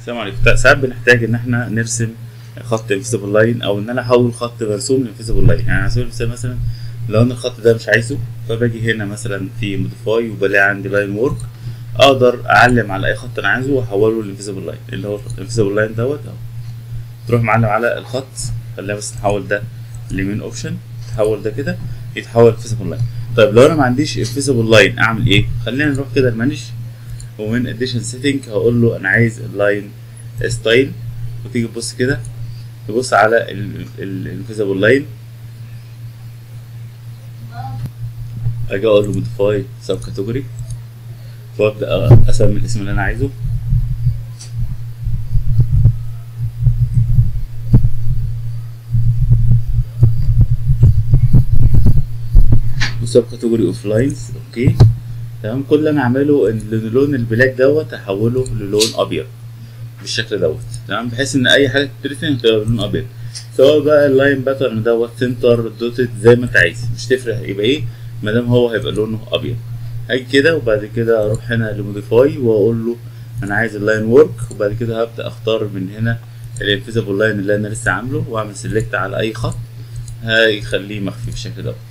السلام عليكم ساعات بنحتاج ان احنا نرسم خط انفيزبل لاين او ان انا احول خط مرسوم لانفيزبل لاين يعني على سبيل المثال مثلا لو انا الخط ده مش عايزه فباجي هنا مثلا في موديفاي وبلاقي عندي لاين وورك اقدر اعلم على اي خط انا عايزه واحوله لانفيزبل لاين اللي هو الانفيزبل لاين دوت اهو تروح معلم على الخط خلينا بس نحول ده لمين اوبشن تحول ده كده يتحول انفيزبل لاين طيب لو انا ما عنديش انفيزبل لاين اعمل ايه خلينا نروح كده المانج ومن اديشن سيتنج هقول له انا عايز اللاين ستايل وتيجي تبص كده تبص على الانفيزبل لاين اجي اقول له موديفاي سب كاتيجوري وابدا اسمي الاسم اللي انا عايزه وسب كاتيجوري اوف لاينز اوكي تمام كل اللي انا اعمله ان لون البلاك دوت احوله للون ابيض بالشكل دوت تمام بحيث ان اي حاجه تترسم تبقى بلون ابيض سواء بقى اللاين باترن دوت سنتر دوتد زي ما انت عايز مش تفرق يبقى ايه ما دام هو هيبقى لونه ابيض هاجي كده وبعد كده اروح هنا لموديفاي واقول له انا عايز اللاين ورك وبعد كده هبدا اختار من هنا الانفيزبل لاين اللي انا لسه عامله واعمل سيلكت على اي خط هيخليه مخفي بالشكل دوت